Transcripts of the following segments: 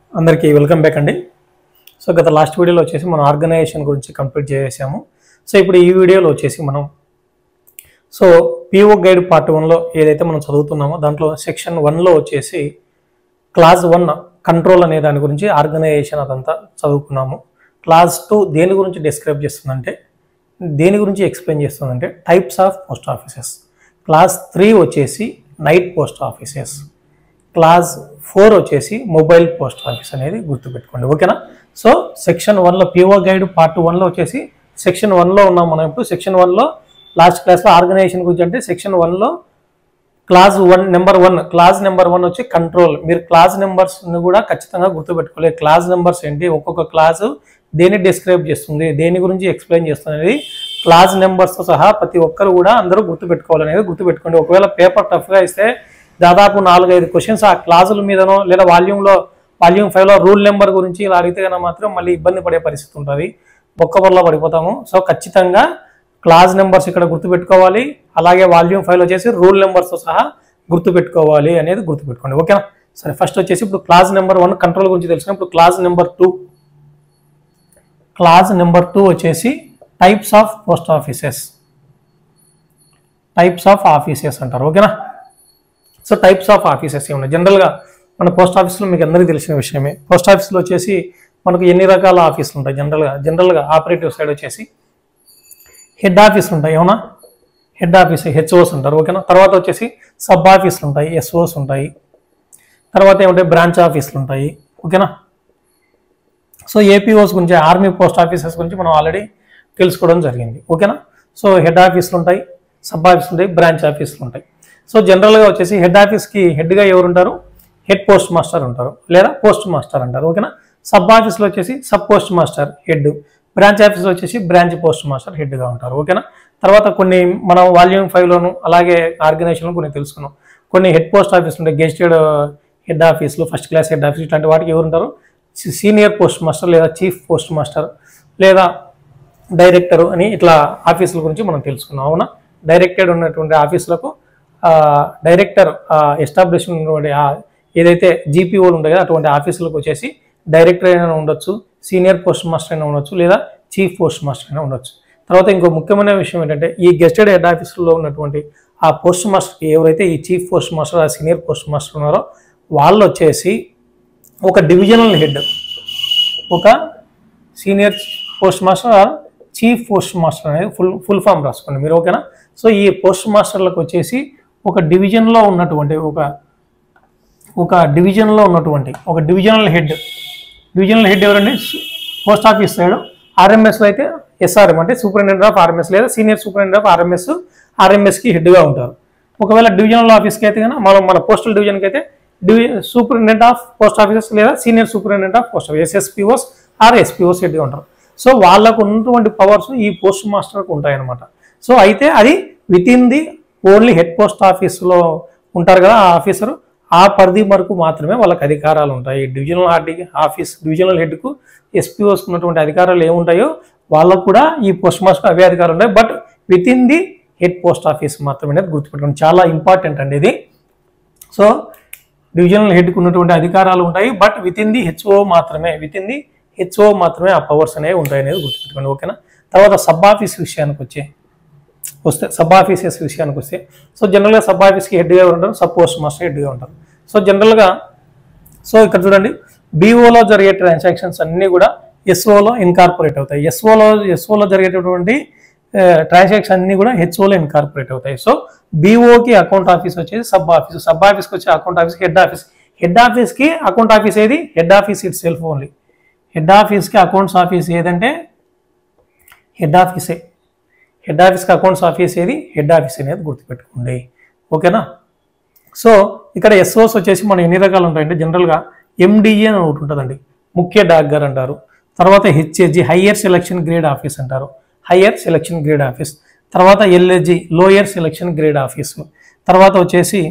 అందరికీ welcome back అండి so గత లాస్ట్ వీడియోలో వచ్చేసి మనం ఆర్గనైజేషన్ గురించి కంప్లీట్ చేసాము సో ఇప్పుడు ఈ వీడియోలో వచ్చేసి మనం సో పిఓ గైడ్ పార్ట్ వన్లో ఏదైతే మనం చదువుతున్నామో దాంట్లో సెక్షన్ వన్లో వచ్చేసి క్లాస్ వన్ కంట్రోల్ అనే దాని గురించి ఆర్గనైజేషన్ అదంతా చదువుకున్నాము క్లాస్ టూ దేని గురించి డిస్క్రైబ్ చేస్తుందంటే దేని గురించి ఎక్స్ప్లెయిన్ చేస్తుందంటే types of post offices class three వచ్చేసి night post offices class four వచ్చేసి మొబైల్ పోస్ట్ ఆఫీస్ అనేది గుర్తుపెట్టుకోండి ఓకేనా సో సెక్షన్ వన్లో పిఓ గైడ్ పార్ట్ వన్లో వచ్చేసి సెక్షన్ వన్లో ఉన్నాం మనం ఇప్పుడు సెక్షన్ వన్లో లాస్ట్ క్లాస్లో ఆర్గనైజేషన్ గురించి అంటే సెక్షన్ వన్లో class one number one class number one వచ్చి కంట్రోల్ మీరు క్లాస్ నెంబర్స్ కూడా ఖచ్చితంగా గుర్తుపెట్టుకోలేదు క్లాస్ నెంబర్స్ ఏంటి ఒక్కొక్క క్లాసు దేన్ని డిస్క్రైబ్ చేస్తుంది దేని గురించి ఎక్స్ప్లెయిన్ చేస్తుంది అనేది క్లాస్ నెంబర్స్తో సహా ప్రతి ఒక్కరు కూడా అందరూ గుర్తుపెట్టుకోవాలనేది గుర్తుపెట్టుకోండి ఒకవేళ పేపర్ టఫ్గా ఇస్తే దాదాపు నాలుగైదు క్వశ్చన్స్ ఆ క్లాసుల మీదనో లేదా వాల్యూమ్లో వాల్యూమ్ ఫైవ్లో రూల్ నెంబర్ గురించి ఇలా అడిగితే కనుక మాత్రం మళ్ళీ ఇబ్బంది పడే పరిస్థితి ఉంటుంది ఒక్క పడిపోతాము సో ఖచ్చితంగా క్లాస్ నెంబర్స్ ఇక్కడ గుర్తుపెట్టుకోవాలి అలాగే వాల్యూమ్ ఫైల్ వచ్చేసి రూల్ నెంబర్స్తో సహా గుర్తుపెట్టుకోవాలి అనేది గుర్తుపెట్టుకోండి ఓకేనా సరే ఫస్ట్ వచ్చేసి ఇప్పుడు క్లాస్ నెంబర్ వన్ కంట్రోల్ గురించి తెలిసిన ఇప్పుడు class number two class number two వచ్చేసి types of post offices types of offices అంటారు ఓకేనా సో టైప్స్ ఆఫ్ ఆఫీసెస్ ఏమున్నాయి జనరల్గా మన పోస్ట్ ఆఫీస్లో మీకు అందరికీ తెలిసిన విషయమే పోస్ట్ ఆఫీస్లో వచ్చేసి మనకు ఎన్ని రకాల ఆఫీసులు ఉంటాయి జనరల్గా జనరల్గా ఆపరేటివ్ సైడ్ వచ్చేసి హెడ్ ఆఫీసులు ఉంటాయి ఏమన్నా హెడ్ ఆఫీస్ హెచ్ఓస్ ఉంటారు ఓకేనా తర్వాత వచ్చేసి సబ్ ఆఫీసులు ఉంటాయి ఎస్ఓస్ ఉంటాయి తర్వాత ఏమంటే బ్రాంచ్ ఆఫీసులు ఉంటాయి ఓకేనా సో ఏపీఓస్ గురించి ఆర్మీ పోస్ట్ ఆఫీసెస్ గురించి మనం ఆల్రెడీ తెలుసుకోవడం జరిగింది ఓకేనా సో హెడ్ ఆఫీసులు ఉంటాయి సబ్ ఆఫీసులు ఉంటాయి బ్రాంచ్ ఆఫీసులు ఉంటాయి సో జనరల్గా వచ్చేసి హెడ్ ఆఫీస్కి హెడ్గా ఎవరు ఉంటారు హెడ్ పోస్ట్ మాస్టర్ ఉంటారు లేదా పోస్ట్ మాస్టర్ అంటారు ఓకేనా సబ్ ఆఫీస్లో వచ్చేసి sub post master head branch ఆఫీస్లో వచ్చేసి బ్రాంచ్ పోస్ట్ మాస్టర్ హెడ్గా ఉంటారు ఓకేనా తర్వాత కొన్ని మనం వాల్యూమ్ ఫైవ్లోను అలాగే ఆర్గనైజేషన్లో కొన్ని తెలుసుకున్నాం కొన్ని హెడ్ పోస్ట్ ఆఫీస్ ఉంటాయి గెస్టెడ్ హెడ్ ఆఫీసులు ఫస్ట్ క్లాస్ హెడ్ ఆఫీస్ ఇట్లాంటి వాటికి ఎవరు ఉంటారు సీనియర్ పోస్ట్ మాస్టర్ లేదా చీఫ్ పోస్ట్ మాస్టర్ లేదా డైరెక్టర్ అని ఇట్లా ఆఫీసుల గురించి మనం తెలుసుకున్నాం అవునా డైరెక్టెడ్ ఉన్నటువంటి ఆఫీసులకు డైరెక్టర్ ఎస్టాబ్లిష్ ఉన్నటువంటి ఆ ఏదైతే జీపీఓలు ఉంటాయి కదా అటువంటి ఆఫీసులకు వచ్చేసి డైరెక్టర్ అయినా ఉండొచ్చు సీనియర్ పోస్ట్ మాస్టర్ అయినా ఉండొచ్చు లేదా చీఫ్ పోస్ట్ మాస్టర్ అయినా ఉండొచ్చు తర్వాత ఇంకో ముఖ్యమైన విషయం ఏంటంటే ఈ గెస్టెడ్ హెడ్ ఆఫీసులో ఉన్నటువంటి ఆ పోస్ట్ మాస్టర్ ఎవరైతే ఈ చీఫ్ పోస్ట్ మాస్టర్ ఆ సీనియర్ పోస్ట్ మాస్టర్ ఉన్నారో వాళ్ళు వచ్చేసి ఒక డివిజనల్ హెడ్ ఒక senior post master or chief post master అనేది ఫుల్ ఫుల్ ఫామ్ రాసుకోండి మీరు ఓకేనా సో ఈ పోస్ట్ మాస్టర్లకు వచ్చేసి ఒక డివిజన్లో ఉన్నటువంటి ఒక ఒక డివిజన్లో ఉన్నటువంటి ఒక డివిజనల్ హెడ్ డివిజనల్ హెడ్ ఎవరండి పోస్ట్ ఆఫీస్ సైడ్ ఆర్ఎంఎస్లో అయితే ఎస్ఆర్ఎం అంటే సూపరింటెండెంట్ ఆఫ్ ఆర్ఎంఎస్ లేదా సీనియర్ సూపరింటెండెంట్ ఆఫ్ ఆర్ఎంఎస్ ఆర్ఎంఎస్కి హెడ్గా ఉంటారు ఒకవేళ డివిజనల్ ఆఫీస్కి అయితే కనుక మనం మన పోస్టల్ డివిజన్కి అయితే డివి సూపరింటెండెంట్ ఆఫ్ పోస్ట్ ఆఫీసెస్ లేదా senior superintendent of post office SSPOs or SPOs హెడ్గా ఉంటారు సో వాళ్ళకు ఉన్నటువంటి పవర్స్ ఈ పోస్ట్ మాస్టర్కి ఉంటాయన్నమాట సో అయితే అది within the only head post ఆఫీస్లో ఉంటారు కదా ఆ ఆఫీసర్ ఆ పరిధి వరకు మాత్రమే వాళ్ళకి అధికారాలు ఉంటాయి డివిజనల్ ఆర్డీ ఆఫీస్ డివిజనల్ హెడ్కు ఎస్పీఓస్ ఉన్నటువంటి అధికారాలు ఏముంటాయో వాళ్ళకు కూడా ఈ పోస్ట్ మాస్టర్ అవే అధికారాలు ఉంటాయి but within the head post office మాత్రమే అనేది గుర్తుపెట్టుకోండి చాలా ఇంపార్టెంట్ అండి ఇది సో డివిజనల్ హెడ్కి ఉన్నటువంటి అధికారాలు ఉంటాయి but within the HO మాత్రమే విత్ ఇన్ ది హెచ్ఓ మాత్రమే ఆ పవర్స్ అనేవి ఉంటాయి అనేది గుర్తుపెట్టుకోండి ఓకేనా తర్వాత సబ్ ఆఫీస్ విషయానికి వచ్చే వస్తే సబ్ ఆఫీసెస్ విషయానికి వస్తే సో జనరల్గా సబ్ ఆఫీస్కి హెడ్గా ఉంటారు సబ్ పోస్ట్ మాస్టర్ హెడ్గా ఉంటారు సో జనరల్గా సో ఇక్కడ చూడండి బీఓలో జరిగే ట్రాన్సాక్షన్స్ అన్నీ కూడా ఎస్ఓలో ఇన్కార్పొరేట్ అవుతాయి ఎస్ఓలో ఎస్ఓలో జరిగేటటువంటి ట్రాన్సాక్షన్ అన్నీ కూడా హెచ్ఓలో ఇన్కార్పొరేట్ అవుతాయి సో బీఓకి అకౌంట్ ఆఫీస్ వచ్చేసి సబ్ ఆఫీస్ సబ్ ఆఫీస్కి వచ్చే account office head office head ఆఫీస్కి అకౌంట్ ఆఫీస్ ఏది head office itself only head ఆఫీస్కి అకౌంట్స్ ఆఫీస్ ఏదంటే హెడ్ ఆఫీసే హెడ్ ఆఫీస్కి అకౌంట్స్ ఆఫీస్ ఏది హెడ్ ఆఫీస్ అనేది గుర్తుపెట్టుకోండి ఓకేనా సో ఇక్కడ ఎస్ఓస్ వచ్చేసి మనం ఎన్ని రకాలు ఉంటాయంటే జనరల్గా ఎండిఏ అని ఒకటి ఉంటుందండి ముఖ్య డాక్టర్ అంటారు తర్వాత HAG higher selection grade office అంటారు హయ్యర్ సెలక్షన్ గ్రేడ్ ఆఫీస్ తర్వాత LAG lower selection grade office తర్వాత వచ్చేసి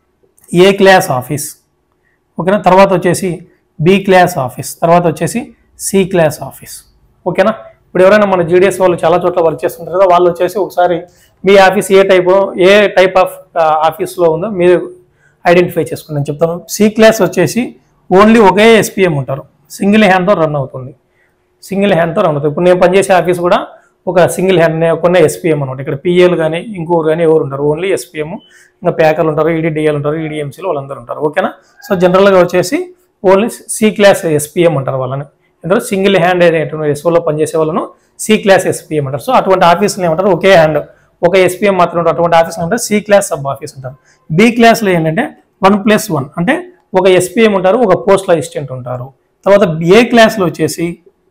ఏ క్లాస్ ఆఫీస్ ఓకేనా తర్వాత వచ్చేసి బి క్లాస్ ఆఫీస్ తర్వాత వచ్చేసి సి క్లాస్ ఆఫీస్ ఓకేనా ఇప్పుడు ఎవరైనా మన జీడిఎస్ వాళ్ళు చాలా చోట్ల వర్క్ చేస్తుంటారు కదా వాళ్ళు వచ్చేసి ఒకసారి మీ ఆఫీస్ ఏ టైప్ ఏ టైప్ ఆఫ్ ఆఫీస్లో ఉందో మీరు ఐడెంటిఫై చేసుకోండి నేను చెప్తాను సి క్లాస్ వచ్చేసి ఓన్లీ ఒకే ఎస్పీఎం ఉంటారు సింగిల్ హ్యాండ్తో రన్ అవుతుంది సింగిల్ హ్యాండ్తో రన్ అవుతుంది ఇప్పుడు నేను పనిచేసే ఆఫీస్ కూడా ఒక సింగిల్ హ్యాండ్ కొన్ని ఎస్పీఎం అనమాట ఇక్కడ పిఏలు కానీ ఇంకోరు కానీ ఎవరు ఉంటారు ఓన్లీ ఎస్పీఎం ఇంకా ప్యాకర్లు ఉంటారు ఈడీడీఎల్ ఉంటారు ఈడీఎంసీలు వాళ్ళందరూ ఉంటారు ఓకేనా సో జనరల్గా వచ్చేసి ఓన్లీ సి క్లాస్ ఎస్పీఎం అంటారు వాళ్ళని ఎందుకంటే సింగిల్ హ్యాండ్ అనేటువంటి ఎస్ఓలో పనిచేసే వాళ్ళను సి క్లాస్ ఎస్పీఎం అంటారు సో అటువంటి ఆఫీసులు ఏమంటారు ఒకే హ్యాండ్ ఒక ఎస్పీఎం మాత్రం ఉంటారు అటువంటి ఆఫీసులు అంటే సి క్లాస్ సబ్ ఆఫీస్ అంటారు బి క్లాస్లో ఏంటంటే వన్ ప్లస్ వన్ అంటే ఒక ఎస్పీఎం ఉంటారు ఒక పోస్టల్ అసిస్టెంట్ ఉంటారు తర్వాత ఏ క్లాస్లో వచ్చేసి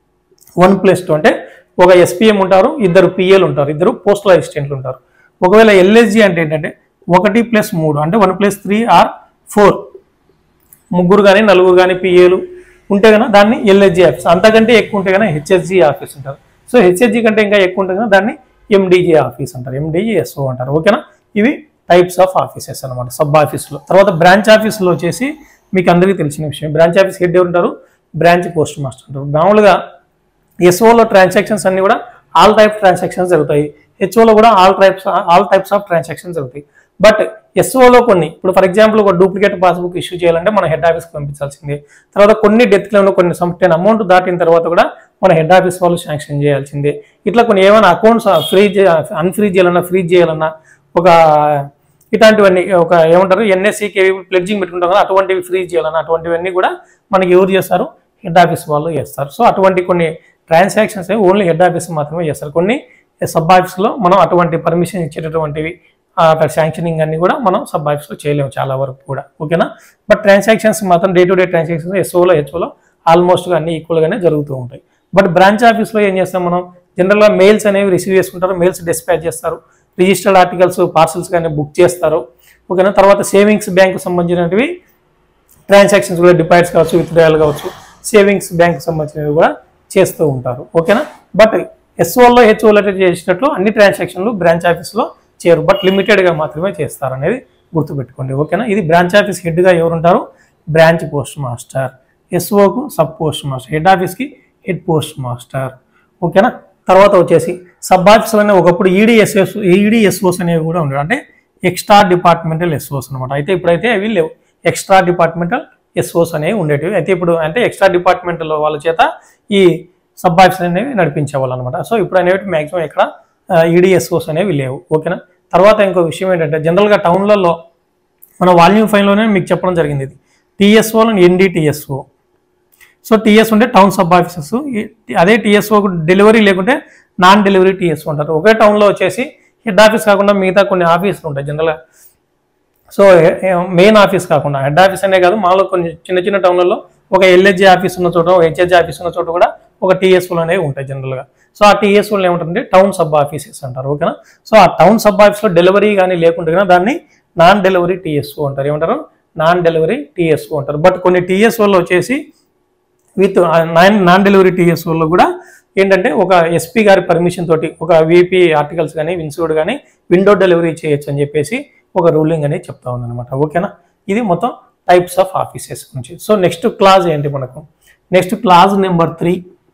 వన్ ప్లస్ టూ అంటే ఒక ఎస్పీఎం ఉంటారు ఇద్దరు పిఏలు ఉంటారు ఇద్దరు పోస్టల్ అసిస్టెంట్లు ఉంటారు ఒకవేళ ఎల్ఎస్జి అంటే ఏంటంటే ఒకటి ప్లస్ మూడు అంటే one plus three or four ముగ్గురు కానీ నలుగురు కానీ పిఏలు ఉంటే కనుక దాన్ని ఎల్హెచ్జి ఆఫీస్ అంతకంటే ఎక్కువ ఉంటే కనుక హెచ్ఎస్జి ఆఫీస్ అంటారు సో హెచ్ఎస్జి కంటే ఇంకా ఎక్కువ ఉంటే కనుక దాన్ని ఎండిజి ఆఫీస్ అంటారు ఎండిజి ఎస్ఓ అంటారు ఓకేనా ఇవి టైప్స్ ఆఫ్ ఆఫీసెస్ అనమాట సబ్ ఆఫీసులో తర్వాత బ్రాంచ్ ఆఫీసులో వచ్చేసి మీకు అందరికీ తెలిసిన విషయం బ్రాంచ్ ఆఫీస్ హెడ్ ఎవరు ఉంటారు బ్రాంచ్ పోస్ట్ మాస్టర్ అంటారు మామూలుగా ఎస్ఓలో ట్రాన్సాక్షన్స్ అన్ని కూడా ఆల్ టైప్ ట్రాన్సాక్షన్స్ జరుగుతాయి హెచ్ఓలో కూడా all types all types of transactions జరుగుతాయి బట్ ఎస్ఓలో కొన్ని ఇప్పుడు ఫర్ ఎగ్జాంపుల్ ఒక డూప్లికేట్ పాస్బుక్ ఇష్యూ చేయాలంటే మన హెడ్ ఆఫీస్కి పంపించాల్సిందే తర్వాత కొన్ని డెత్ క్లెయిమ్లో కొన్ని సమ్టెన్ అమౌంట్ దాటిన తర్వాత కూడా మన హెడ్ ఆఫీస్ వాళ్ళు శాంక్షన్ చేయాల్సిందే ఇట్లా కొన్ని ఏమైనా అకౌంట్స్ ఫ్రీజ్ అన్ఫ్రీజ్ చేయాలన్నా ఫ్రీజ్ చేయాలన్నా ఒక ఇట్లాంటివన్నీ ఒక ఏమంటారు ఎన్ఎస్సీకి ప్లెడ్జింగ్ పెట్టుకుంటాం కదా అటువంటివి ఫ్రీజ్ చేయాలన్నా అటువంటివన్నీ కూడా మనకి ఎవరు చేస్తారు హెడ్ ఆఫీస్ వాళ్ళు చేస్తారు సో అటువంటి కొన్ని ట్రాన్సాక్షన్స్ ఓన్లీ హెడ్ ఆఫీస్ మాత్రమే చేస్తారు కొన్ని సబ్ ఆఫీస్లో మనం అటువంటి పర్మిషన్ ఇచ్చేటటువంటివి అక్కడ శాంక్షనింగ్ అన్ని కూడా మనం సబ్ ఆఫీస్లో చేయలేము చాలా వరకు కూడా ఓకేనా బట్ ట్రాన్సాక్షన్స్ మాత్రం డే టు డే ట్రాన్సాక్షన్స్ ఎస్ఓలో హెచ్ఓలో ఆల్మోస్ట్గా అన్ని ఈక్వల్గానే జరుగుతూ ఉంటాయి బట్ బ్రాంచ్ ఆఫీస్లో ఏం చేస్తాం మనం జనరల్గా మెయిల్స్ అనేవి రిసీవ్ చేసుకుంటారు మెయిల్స్ డిస్పాచ్ చేస్తారు రిజిస్టర్డ్ ఆర్టికల్స్ పార్సల్స్ కానీ బుక్ చేస్తారు ఓకేనా తర్వాత సేవింగ్స్ బ్యాంకు సంబంధించినవి ట్రాన్సాక్షన్స్ కూడా డిపాజిట్స్ కావచ్చు విత్డ్రాయల్ కావచ్చు సేవింగ్స్ బ్యాంక్ సంబంధించినవి కూడా చేస్తూ ఉంటారు ఓకేనా బట్ ఎస్ఓలో హెచ్ఓలో చేసినట్లు అన్ని ట్రాన్సాక్షన్లు బ్రాంచ్ ఆఫీస్లో చేయరు బట్ లిమిటెడ్గా మాత్రమే చేస్తారు అనేది గుర్తుపెట్టుకోండి ఓకేనా ఇది బ్రాంచ్ ఆఫీస్ హెడ్గా ఎవరుంటారు బ్రాంచ్ పోస్ట్ మాస్టర్ ఎస్ఓకు సబ్ పోస్ట్ మాస్టర్ హెడ్ ఆఫీస్కి హెడ్ పోస్ట్ మాస్టర్ ఓకేనా తర్వాత వచ్చేసి సబ్ ఆఫీసులు అనేవి ఒకప్పుడు ఈడీఎస్ఎస్ ఈడీఎస్ఓస్ అనేవి కూడా ఉండేవి అంటే ఎక్స్ట్రా డిపార్ట్మెంటల్ ఎస్ఓస్ అనమాట అయితే ఇప్పుడైతే అవి లేవు ఎక్స్ట్రా డిపార్ట్మెంటల్ ఎస్ఓస్ అనేవి ఉండేటివి అయితే ఇప్పుడు అంటే ఎక్స్ట్రా డిపార్ట్మెంటల్ వాళ్ళ చేత ఈ సబ్ ఆఫీస్ అనేవి నడిపించేవాళ్ళు అనమాట సో ఇప్పుడు అనేవి మ్యాక్సిమం ఇక్కడ ఈడీఎస్ఓస్ అనేవి లేవు ఓకేనా తర్వాత ఇంకో విషయం ఏంటంటే జనరల్గా టౌన్లలో మన వాల్యూమ్ ఫైన్లోనే మీకు చెప్పడం జరిగింది ఇది టీఎస్ఓ ఎన్డిటిఎస్ఓ సో టీఎస్ ఉంటే టౌన్ సబ్ ఆఫీసెస్ అదే టీఎస్ఓ డెలివరీ లేకుంటే నాన్ డెలివరీ టీఎస్ఓ ఉంటారు ఒకే టౌన్లో వచ్చేసి హెడ్ ఆఫీస్ కాకుండా మిగతా కొన్ని ఆఫీసులు ఉంటాయి జనరల్గా సో మెయిన్ ఆఫీస్ కాకుండా హెడ్ ఆఫీస్ అనే కాదు మాలో కొన్ని చిన్న చిన్న టౌన్లలో ఒక ఎల్హెచ్జి ఆఫీస్ ఉన్న చోట ఒక హెచ్హెచ్జి ఆఫీస్ ఉన్న చోట కూడా ఒక టీఎస్ఓలు అనేవి ఉంటాయి జనరల్గా సో ఆ టీఎస్ఓలు ఏముంటుందంటే టౌన్ సబ్ ఆఫీసెస్ అంటారు ఓకేనా సో ఆ టౌన్ సబ్ ఆఫీస్లో డెలివరీ కానీ లేకుంటే కానీ దాన్ని నాన్ డెలివరీ టీఎస్ఓ అంటారు ఏమంటారు నాన్ డెలివరీ టీఎస్ఓ అంటారు బట్ కొన్ని టీఎస్ఓలు వచ్చేసి విత్ నాన్ నాన్ డెలివరీ టీఎస్ఓలో కూడా ఏంటంటే ఒక ఎస్పీ గారి పర్మిషన్ తోటి ఒక వీపీ ఆర్టికల్స్ కానీ విన్సూడ్ కానీ విండో డెలివరీ చేయొచ్చు అని చెప్పేసి ఒక రూలింగ్ అనేది చెప్తా ఉందన్నమాట ఓకేనా ఇది మొత్తం టైప్స్ ఆఫ్ ఆఫీసెస్ గురించి సో నెక్స్ట్ క్లాజ్ ఏంటి మనకు next clause number three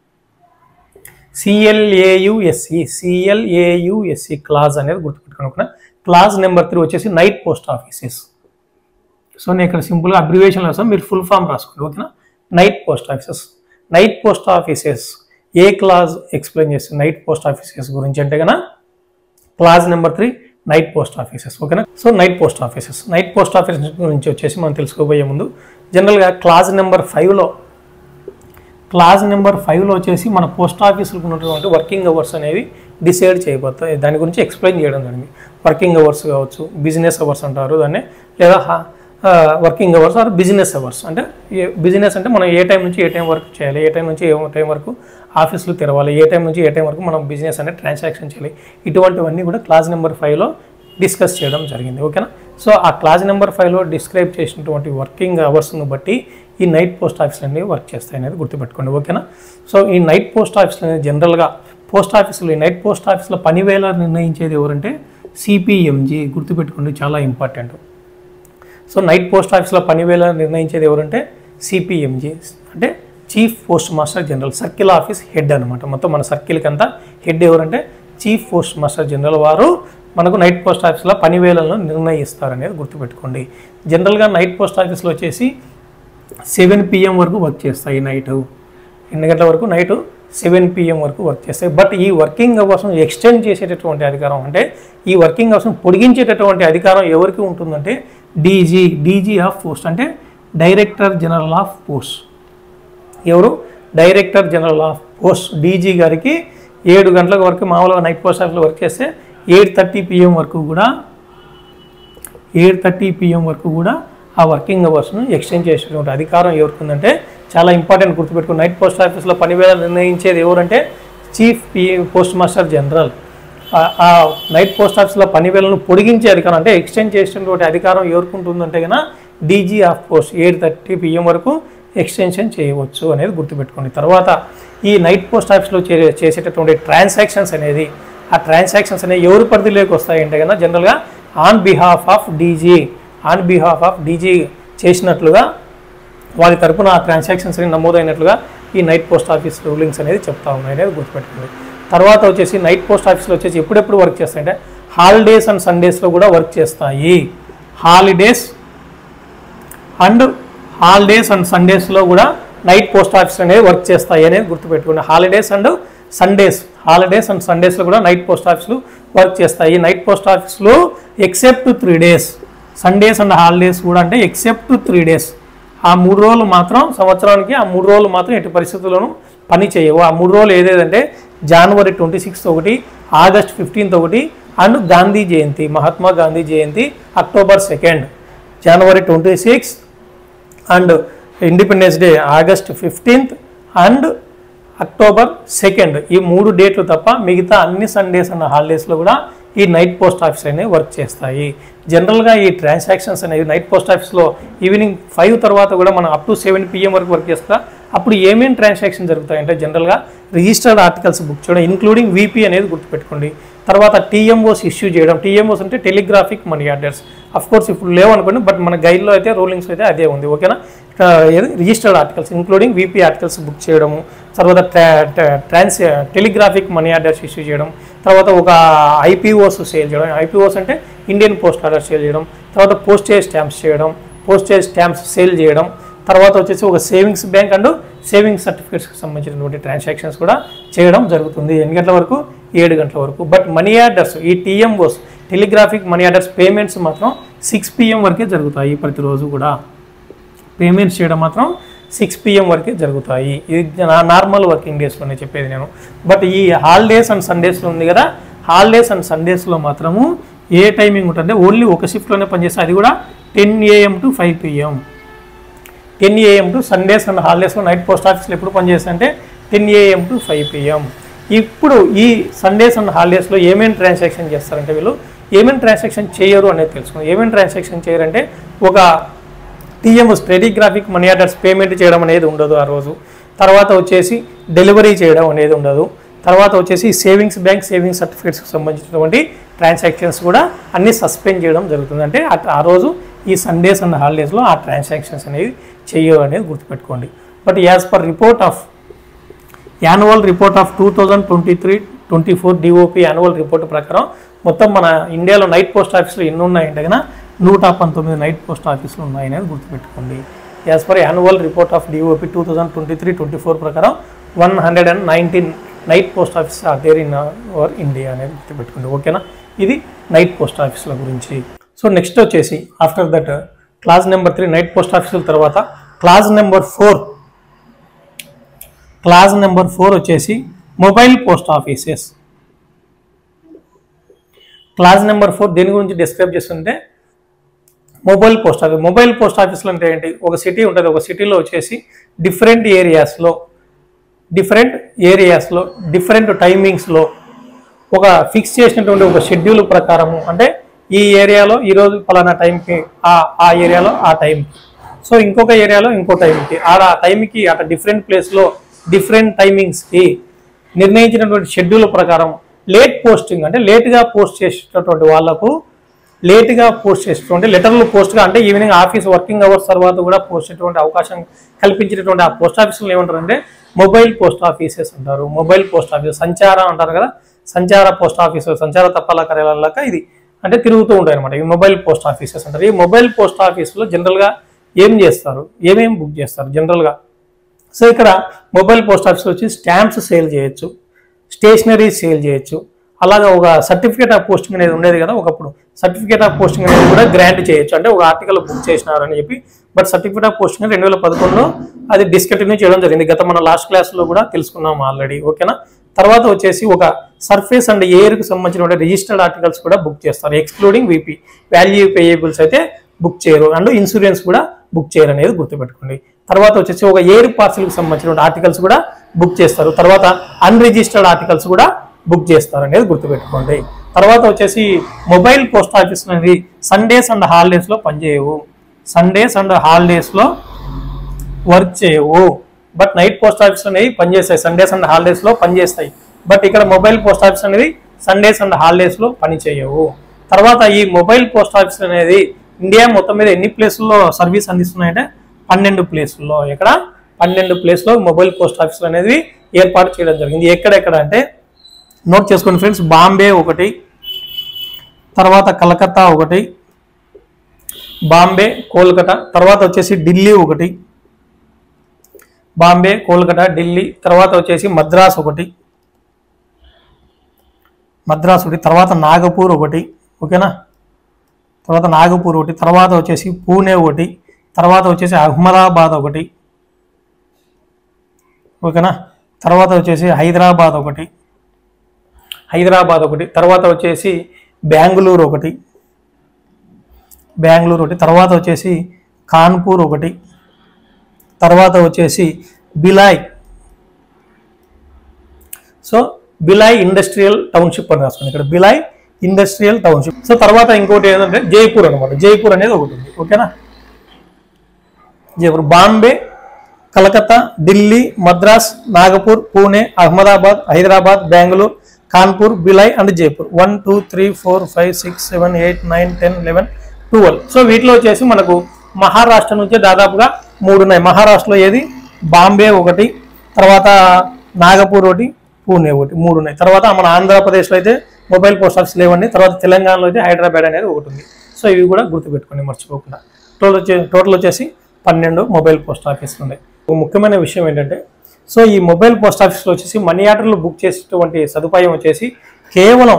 C L A U S C C L A U S C clause అనేది గుర్తుపెట్టుకుని ఓకేనా క్లాజ్ నెంబర్ త్రీ వచ్చేసి నైట్ పోస్ట్ ఆఫీసెస్ సో నేను ఇక్కడ సింపుల్గా అబ్రివేషన్ రాస్తాను మీరు ఫుల్ ఫామ్ రాసుకోండి ఓకేనా night post offices night post offices ఏ క్లాజ్ ఎక్స్ప్లెయిన్ చేస్తుంది నైట్ పోస్ట్ ఆఫీసెస్ గురించి అంటే కన్నా clause number three night post offices ఓకేనా so night post offices night post office గురించి వచ్చేసి మనం తెలుసుకోబోయే ముందు జనరల్గా క్లాజ్ నెంబర్ ఫైవ్లో క్లాజ్ నెంబర్ ఫైవ్లో వచ్చేసి మన పోస్ట్ ఆఫీసులకు ఉన్నటువంటి వర్కింగ్ అవర్స్ అనేవి డిసైడ్ చేయబోతాయి దాని గురించి ఎక్స్ప్లెయిన్ చేయడం జరిగింది వర్కింగ్ అవర్స్ కావచ్చు బిజినెస్ అవర్స్ అంటారు దాన్ని లేదా working hours or business hours అంటే బిజినెస్ అంటే మనం ఏ టైం నుంచి ఏ టైం వరకు చేయాలి ఏ టైం నుంచి ఏ టైం వరకు ఆఫీసులు తెరవాలి ఏ టైం నుంచి ఏ టైం వరకు మనం బిజినెస్ అనేది ట్రాన్సాక్షన్ చేయాలి ఇటువంటివన్నీ కూడా క్లాజ్ నెంబర్ ఫైవ్లో డిస్కస్ చేయడం జరిగింది ఓకేనా సో ఆ క్లాజ్ నెంబర్ ఫైవ్లో డిస్క్రైబ్ చేసినటువంటి వర్కింగ్ అవర్స్ను బట్టి ఈ నైట్ పోస్ట్ ఆఫీసులు అనేవి వర్క్ చేస్తాయి అనేది గుర్తుపెట్టుకోండి ఓకేనా సో ఈ నైట్ పోస్ట్ ఆఫీసులు అనేది జనరల్గా పోస్ట్ ఆఫీసులు ఈ నైట్ పోస్ట్ ఆఫీసులో పనివేళ నిర్ణయించేది ఎవరంటే సిపిఎంజి గుర్తుపెట్టుకోండి చాలా ఇంపార్టెంట్ సో నైట్ పోస్ట్ ఆఫీస్లో పనివేళ నిర్ణయించేది ఎవరంటే సిపిఎంజి అంటే chief post master general circle office head అనమాట మొత్తం మన సర్కిల్కి అంతా హెడ్ ఎవరంటే చీఫ్ పోస్ట్ మాస్టర్ జనరల్ వారు మనకు నైట్ పోస్ట్ ఆఫీస్లో పనివేళలను నిర్ణయిస్తారు అనేది గుర్తుపెట్టుకోండి జనరల్గా నైట్ పోస్ట్ ఆఫీస్లో వచ్చేసి సెవెన్ పిఎం వరకు వర్క్ చేస్తాయి నైట్ ఎన్ని గంటల వరకు నైట్ సెవెన్ పిఎం వరకు వర్క్ చేస్తాయి బట్ ఈ వర్కింగ్ అవర్స్ను ఎక్స్టెండ్ చేసేటటువంటి అధికారం అంటే ఈ వర్కింగ్ అవర్స్ను పొడిగించేటటువంటి అధికారం ఎవరికి ఉంటుందంటే డీజీ డీజీ ఆఫ్ పోస్ట్ అంటే డైరెక్టర్ జనరల్ ఆఫ్ పోస్ట్ ఎవరు director general of post DG గారికి ఏడు గంటల వరకు మామూలుగా నైట్ పోస్ట్ ఆఫీస్లో వర్క్ చేస్తే ఎయిట్ థర్టీ పిఎం వరకు కూడా ఎయిట్ థర్టీ పిఎం వరకు కూడా ఆ వర్కింగ్ అవర్స్ను ఎక్స్టెండ్ చేసేటువంటి అధికారం ఎవరికి ఉందంటే చాలా ఇంపార్టెంట్ గుర్తుపెట్టుకుని నైట్ పోస్ట్ ఆఫీస్లో పని వేళ నిర్ణయించేది ఎవరంటే chief P post master general ఆ- ఆ నైట్ పోస్ట్ ఆఫీస్లో పని వేళను పొడిగించే అధికారం అంటే ఎక్స్టెండ్ చేసేటువంటి అధికారం ఎవరికి ఉంటుందంటే కనుక DG of post eight thirty PM వరకు ఎక్స్టెన్షన్ చేయవచ్చు అనేది గుర్తుపెట్టుకోండి తర్వాత ఈ నైట్ పోస్ట్ ఆఫీస్లో చే చేసేటటువంటి ట్రాన్సాక్షన్స్ అనేది ఆ ట్రాన్సాక్షన్స్ అనేవి ఎవరి పరిధిలోకి వస్తాయంటే కనుక జనరల్గా on behalf of DG on behalf of DG చేసినట్లుగా వారి తరపున ఆ ట్రాన్సాక్షన్స్ అనేవి నమోదైనట్లుగా ఈ నైట్ పోస్ట్ ఆఫీస్ రూలింగ్స్ అనేది చెప్తా ఉన్నాయి అనేది గుర్తుపెట్టుకోండి తర్వాత వచ్చేసి నైట్ పోస్ట్ ఆఫీస్లో వచ్చేసి ఎప్పుడెప్పుడు వర్క్ చేస్తాయంటే హాలిడేస్ అండ్ సండేస్లో కూడా వర్క్ చేస్తాయి హాలిడేస్ అండ్ హాలిడేస్ అండ్ సండేస్లో కూడా నైట్ పోస్ట్ ఆఫీస్ అనేది వర్క్ చేస్తాయి అనేది గుర్తుపెట్టుకోండి holidays and Sundays holidays and సండేస్లో కూడా నైట్ పోస్ట్ ఆఫీసులు వర్క్ చేస్తాయి నైట్ పోస్ట్ ఆఫీస్లో except three days Sundays and holidays కూడా అంటే ఎక్సెప్ట్ త్రీ డేస్ ఆ మూడు రోజులు మాత్రం సంవత్సరానికి ఆ మూడు రోజులు మాత్రం ఎట్టి పరిస్థితుల్లోనూ పని చేయవు ఆ మూడు రోజులు ఏదేదంటే జనవరి ట్వంటీ సిక్స్త్ ఒకటి ఆగస్ట్ ఫిఫ్టీన్త్ ఒకటి and Gandhi Jayanti Mahatma Gandhi Jayanti October second జనవరి twenty sixth and independence day August fifteenth and October second ఈ మూడు డేట్లు తప్ప మిగతా అన్ని సండేస్ అన్న హాలిడేస్లో కూడా ఈ నైట్ పోస్ట్ ఆఫీస్ అనేవి వర్క్ చేస్తాయి జనరల్గా ఈ ట్రాన్సాక్షన్స్ అనేవి నైట్ పోస్ట్ ఆఫీస్లో ఈవినింగ్ ఫైవ్ తర్వాత కూడా మనం అప్ టు సెవెన్ పిఎం వరకు వర్క్ చేస్తా అప్పుడు ఏమేమి ట్రాన్సాక్షన్ జరుగుతాయంటే జనరల్గా రిజిస్టర్డ్ ఆర్టికల్స్ బుక్ చేయడం ఇంక్లూడింగ్ వీపీ అనేది గుర్తుపెట్టుకోండి తర్వాత టీఎంఓస్ ఇష్యూ చేయడం టీఎంఓస్ అంటే telegraphic money orders of course ఇప్పుడు లేవనుకోండి బట్ మన గైడ్లో అయితే రూలింగ్స్ అయితే అదే ఉంది ఓకేనా ఆ, ఏది registered articles including VP articles book చేయడము తర్వాత ట్రా- ట్రా- ట్రాన్స్ టెలిగ్రాఫిక్ మనీ ఆర్డర్స్ ఇష్యూ చేయడం తర్వాత ఒక ఐపీఓస్ సేల్ చేయడం ఐపీఓస్ అంటే ఇండియన్ పోస్ట్ ఆర్డర్ సేల్ చేయడం తర్వాత పోస్టేజ్ స్టాంప్స్ చేయడం పోస్టేజ్ స్టాంప్స్ సేల్ చేయడం తర్వాత వచ్చేసి ఒక సేవింగ్స్ బ్యాంక్ అండ్ సేవింగ్స్ సర్టిఫికేట్స్కి సంబంధించినటువంటి ట్రాన్సాక్షన్స్ కూడా చేయడం జరుగుతుంది ఎన్ని గంటల వరకు ఏడు గంటల వరకు బట్ మనీ ఆర్డర్స్ ఈ TMOs telegraphic money orders payments మాత్రం సిక్స్ పిఎం వరకే జరుగుతాయి ప్రతిరోజు కూడా పేమెంట్స్ చేయడం మాత్రం సిక్స్ పిఎం వరకే జరుగుతాయి ఇది నా నార్మల్ వర్కింగ్ డేస్లోనే చెప్పేది నేను బట్ ఈ హాలిడేస్ అండ్ సండేస్లో ఉంది కదా హాలిడేస్ అండ్ సండేస్లో మాత్రము ఏ టైమింగ్ ఉంటుంది ఓన్లీ ఒక షిఫ్ట్లోనే పనిచేస్తే అది కూడా ten AM to five PM ten AM to Sundays and హాలిడేస్లో నైట్ పోస్ట్ ఆఫీస్లో ఎప్పుడు పనిచేస్తా అంటే ten AM to five PM ఇప్పుడు ఈ సండేస్ అండ్ హాలిడేస్లో ఏమేమి ట్రాన్సాక్షన్ చేస్తారంటే వీళ్ళు ఏమేమి ట్రాన్సాక్షన్ చేయరు అనేది తెలుసుకున్నాం ఏమేమి ట్రాన్సాక్షన్ చేయరంటే ఒక TMS telegraphic money orders payment చేయడం అనేది ఉండదు ఆ రోజు తర్వాత వచ్చేసి డెలివరీ చేయడం అనేది ఉండదు తర్వాత వచ్చేసి సేవింగ్స్ బ్యాంక్ సేవింగ్స్ సర్టిఫికేట్స్కి సంబంధించినటువంటి ట్రాన్సాక్షన్స్ కూడా అన్నీ సస్పెండ్ చేయడం జరుగుతుంది అంటే అట్- ఆ రోజు ఈ సండేస్ అండ్ హాలిడేస్లో ఆ ట్రాన్సాక్షన్స్ అనేవి చేయరు అనేది గుర్తుపెట్టుకోండి but as per report of annual report of two thousand twenty three twenty four DOP annual report ప్రకారం మొత్తం మన ఇండియాలో నైట్ పోస్ట్ ఆఫీసులు ఎన్ని ఉన్నాయంటే కనుక నూట పంతొమ్మిది నైట్ పోస్ట్ ఆఫీసులు ఉన్నాయనేది గుర్తుపెట్టుకోండి as per annual report of DOP two thousand twenty three twenty four ప్రకారం one hundred and nineteen night post office are there in our India అనేది గుర్తుపెట్టుకోండి ఓకేనా ఇది నైట్ పోస్ట్ ఆఫీసుల గురించి సో నెక్స్ట్ వచ్చేసి after that class number three night post ఆఫీసుల తర్వాత class number four class number four వచ్చేసి mobile post offices class number four దేని గురించి డిస్క్రైబ్ చేస్తుంటే mobile post office mobile post ఆఫీస్లో అంటే ఏంటి ఒక సిటీ ఉంటుంది ఒక సిటీలో వచ్చేసి డిఫరెంట్ ఏరియాస్లో డిఫరెంట్ ఏరియాస్లో డిఫరెంట్ టైమింగ్స్లో ఒక ఫిక్స్ చేసినటువంటి ఒక షెడ్యూల్ ప్రకారము అంటే ఈ ఏరియాలో ఈరోజు పలానా టైంకి ఆ ఆ ఏరియాలో ఆ టైంకి సో ఇంకొక ఏరియాలో ఇంకో టైంకి ఆడ ఆ టైంకి అక్కడ డిఫరెంట్ ప్లేస్లో డిఫరెంట్ టైమింగ్స్కి నిర్ణయించినటువంటి షెడ్యూల్ ప్రకారం లేట్ పోస్టింగ్ అంటే లేట్గా పోస్ట్ చేసేటటువంటి వాళ్ళకు లేట్గా పోస్ట్ చేసేటువంటి లెటర్లు పోస్ట్గా అంటే ఈవినింగ్ ఆఫీస్ వర్కింగ్ అవర్స్ తర్వాత కూడా పోస్ట్ చేసేటువంటి అవకాశం కల్పించేటటువంటి ఆ పోస్ట్ ఆఫీసులు ఏమంటారంటే మొబైల్ పోస్ట్ ఆఫీసెస్ అంటారు మొబైల్ పోస్ట్ ఆఫీస్ సంచార అంటారు కదా సంచార పోస్ట్ ఆఫీస్ సంచార తపాల కార్యాలయాలక ఇది అంటే తిరుగుతూ ఉంటాయి అనమాట ఈ మొబైల్ పోస్ట్ ఆఫీసెస్ అంటారు ఈ మొబైల్ పోస్ట్ ఆఫీసులో జనరల్గా ఏం చేస్తారు ఏమేమి బుక్ చేస్తారు జనరల్గా సో ఇక్కడ మొబైల్ పోస్ట్ ఆఫీస్లో వచ్చి స్టాంప్స్ సేల్ చేయొచ్చు స్టేషనరీ సేల్ చేయొచ్చు అలాగా ఒక సర్టిఫికేట్ ఆఫ్ పోస్టింగ్ అనేది ఉండేది కదా ఒకప్పుడు సర్టిఫికేట్ ఆఫ్ పోస్టింగ్ అనేది కూడా గ్రాంట్ చేయొచ్చు అంటే ఒక ఆర్టికల్ బుక్ చేసినారు అని చెప్పి బట్ సర్టిఫికేట్ ఆఫ్ పోస్టింగ్ రెండు వేల పదకొండులో అది డిస్కంటిన్యూ చేయడం జరిగింది గత మన లాస్ట్ క్లాస్లో కూడా తెలుసుకున్నాం ఆల్రెడీ ఓకేనా తర్వాత వచ్చేసి ఒక సర్ఫేస్ అండ్ ఎయిర్కి సంబంధించిన రిజిస్టర్డ్ ఆర్టికల్స్ కూడా బుక్ చేస్తారు ఎక్స్క్లూడింగ్ విపి వాల్యూ పేయబుల్స్ అయితే బుక్ చేయరు అండ్ ఇన్సూరెన్స్ కూడా బుక్ చేయరు అనేది గుర్తుపెట్టుకోండి తర్వాత వచ్చేసి ఒక ఎయిర్ పార్సల్కి సంబంధించిన ఆర్టికల్స్ కూడా బుక్ చేస్తారు తర్వాత అన్రిజిస్టర్డ్ ఆర్టికల్స్ కూడా బుక్ చేస్తారు అనేది గుర్తుపెట్టుకోండి తర్వాత వచ్చేసి మొబైల్ పోస్ట్ ఆఫీస్ అనేది సండేస్ అండ్ హాలిడేస్లో పనిచేయవు సండేస్ అండ్ హాలిడేస్లో వర్క్ చేయవు బట్ నైట్ పోస్ట్ ఆఫీస్ అనేవి పనిచేస్తాయి సండేస్ అండ్ హాలిడేస్లో పనిచేస్తాయి బట్ ఇక్కడ మొబైల్ పోస్ట్ ఆఫీస్ అనేది సండేస్ అండ్ హాలిడేస్లో పని చేయవు తర్వాత ఈ మొబైల్ పోస్ట్ ఆఫీస్ అనేది ఇండియా మొత్తం మీద ఎన్ని ప్లేసుల్లో సర్వీస్ అందిస్తున్నాయంటే పన్నెండు ప్లేసుల్లో ఇక్కడ పన్నెండు ప్లేస్లో మొబైల్ పోస్ట్ ఆఫీసులు అనేది ఏర్పాటు చేయడం జరిగింది ఎక్కడెక్కడ అంటే నోట్ చేసుకోండి ఫ్రెండ్స్ బాంబే ఒకటి తర్వాత కలకత్తా ఒకటి బాంబే కోల్కతా తర్వాత వచ్చేసి ఢిల్లీ ఒకటి బాంబే కోల్కతా ఢిల్లీ తర్వాత వచ్చేసి మద్రాస్ ఒకటి మద్రాస్ ఒకటి తర్వాత నాగపూర్ ఒకటి ఓకేనా తర్వాత నాగపూర్ ఒకటి తర్వాత వచ్చేసి పూణే ఒకటి తర్వాత వచ్చేసి అహ్మదాబాద్ ఒకటి ఓకేనా తర్వాత వచ్చేసి హైదరాబాద్ ఒకటి హైదరాబాద్ ఒకటి తర్వాత వచ్చేసి బెంగళూరు ఒకటి బెంగళూరు ఒకటి తర్వాత వచ్చేసి కాన్పూర్ ఒకటి తర్వాత వచ్చేసి Bhilai so Bhilai industrial township అని రాసుకోండి ఇక్కడ బిలాయ్ ఇండస్ట్రియల్ టౌన్షిప్ సో తర్వాత ఇంకోటి ఏంటంటే జైపూర్ అనమాట జైపూర్ అనేది ఒకటి ఉంది ఓకేనా Jaipur Bombay Calcutta Delhi Madras Nagpur Pune Ahmedabad Hyderabad Bengaluru Kanpur Bhilai and Jaipur one two three four five six seven eight nine ten eleven twelve so వీటిలో వచ్చేసి మనకు మహారాష్ట్ర నుంచి దాదాపుగా మూడు ఉన్నాయి మహారాష్ట్రలో ఏది బాంబే ఒకటి తర్వాత నాగపూర్ ఒకటి పూణే ఒకటి మూడు ఉన్నాయి తర్వాత మన ఆంధ్రప్రదేశ్లో అయితే మొబైల్ పోస్ట్ ఆఫీస్ లేవండి తర్వాత తెలంగాణలో అయితే హైదరాబాద్ అనేది ఒకటి ఉంది సో ఇవి కూడా గుర్తుపెట్టుకోండి మర్చిపోకుండా టోటల్ వచ్చే టోటల్ వచ్చేసి పన్నెండు మొబైల్ పోస్ట్ ఆఫీసులు ఉన్నాయి ఒక ముఖ్యమైన విషయం ఏంటంటే సో ఈ మొబైల్ పోస్ట్ ఆఫీస్లో వచ్చేసి మనీ ఆర్డర్లు బుక్ చేసేటువంటి సదుపాయం వచ్చేసి కేవలం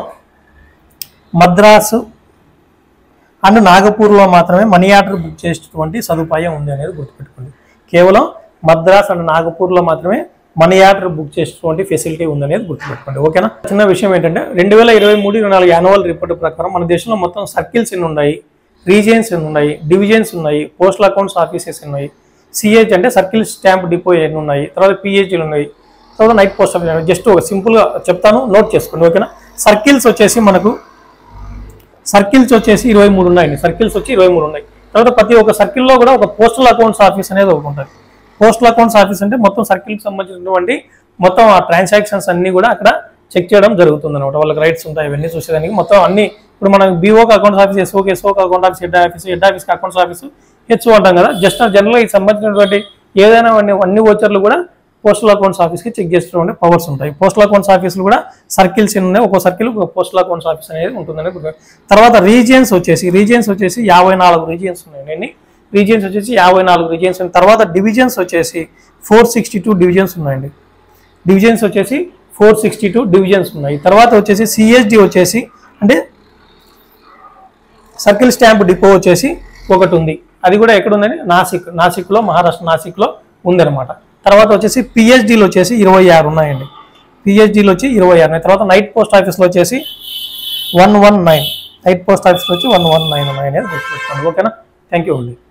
మద్రాసు అండ్ నాగపూర్లో మాత్రమే మనీ ఆర్డర్ బుక్ చేసేటువంటి సదుపాయం ఉంది అనేది గుర్తుపెట్టుకోండి కేవలం మద్రాస్ అండ్ నాగపూర్లో మాత్రమే మనీ ఆర్డర్ బుక్ చేసేటువంటి ఫెసిలిటీ ఉందనేది గుర్తుపెట్టుకోండి ఓకేనా చిన్న విషయం ఏంటంటే రెండు వేల ఇరవై మూడు ఇరవై నాలుగు యాన్యువల్ రిపోర్ట్ ప్రకారం మన దేశంలో మొత్తం సర్కిల్స్ ఎన్ని ఉన్నాయి రీజియన్స్ ఎన్ని ఉన్నాయి డివిజన్స్ ఉన్నాయి పోస్టల్ అకౌంట్స్ ఆఫీసెస్ ఉన్నాయి సిహెచ్ అంటే సర్కిల్ స్టాంప్ డిపో ఎన్ని ఉన్నాయి తర్వాత పిహెచ్లు ఉన్నాయి తర్వాత నైట్ పోస్ట్ ఆఫీస్ జస్ట్ ఒక సింపుల్గా చెప్తాను నోట్ చేసుకోండి ఓకేనా సర్కిల్స్ వచ్చేసి మనకు సర్కిల్స్ వచ్చేసి ఇరవై మూడు ఉన్నాయండి సర్కిల్స్ వచ్చి ఇరవై మూడు ఉన్నాయి తర్వాత ప్రతి ఒక్క సర్కిల్లో కూడా ఒక పోస్టల్ అకౌంట్స్ ఆఫీస్ అనేది ఒకటి ఉంటుంది పోస్టల్ అకౌంట్స్ ఆఫీస్ అంటే మొత్తం సర్కిల్కి సంబంధించినటువంటి మొత్తం ఆ ట్రాన్సాక్షన్స్ అన్ని కూడా అక్కడ చెక్ చేయడం జరుగుతుంది అనమాట వాళ్ళకి రైట్స్ ఉంటాయి ఇవన్నీ చూసేదానికి మొత్తం అన్ని ఇప్పుడు మనం బీఓకి అకౌంట్స్ ఆఫీస్ ఎస్ఓకి ఎస్ఓకి account office head office head ఆఫీస్కి అకౌంట్స్ ఆఫీస్ హెచ్ఓ అంటాం కదా జస్ట్ జనరల్గా ఈ సంబంధించినటువంటి ఏదైనా అన్ని అన్ని ఓచర్లు కూడా పోస్టల్ అకౌంట్స్ ఆఫీస్కి చెక్ చేసేటువంటి పవర్స్ ఉంటాయి పోస్టల్ అకౌంట్స్ ఆఫీసులు కూడా సర్కిల్స్ ఎన్ని ఉన్నాయి ఒక్కో సర్కిల్ ఒక పోస్టల్ అకౌంట్స్ ఆఫీస్ అనేది ఉంటుందని గుర్తు తర్వాత రీజియన్స్ వచ్చేసి రీజియన్స్ వచ్చేసి యాభై నాలుగు రీజియన్స్ ఉన్నాయి ఎన్ని రీజియన్స్ వచ్చేసి యాభై నాలుగు రీజియన్స్ ఉన్నాయి తర్వాత డివిజన్స్ వచ్చేసి ఫోర్ సిక్స్టీ టూ డివిజన్స్ ఉన్నాయండి డివిజన్స్ వచ్చేసి ఫోర్ సిక్స్టీ టూ డివిజన్స్ ఉన్నాయి తర్వాత వచ్చేసి సిఎస్డి వచ్చేసి అంటే సర్కిల్ స్టాంప్ డిపో వచ్చేసి ఒకటి ఉంది అది కూడా ఎక్కడ ఉందని నాసిక్ నాసిక్లో మహారాష్ట్ర నాసిక్లో ఉందన్నమాట తర్వాత వచ్చేసి పిహెచ్డీలు వచ్చేసి ఇరవై ఆరు ఉన్నాయండి పిహెచ్డీలు వచ్చి ఇరవై ఆరు ఉన్నాయి తర్వాత నైట్ పోస్ట్ ఆఫీస్లో వచ్చేసి one one nine night post ఆఫీస్లో వచ్చి వన్ వన్ నైన్ ఉన్నాయి అనేది గుర్తుపెట్టుకోండి ఓకేనా థ్యాంక్ యూ అండి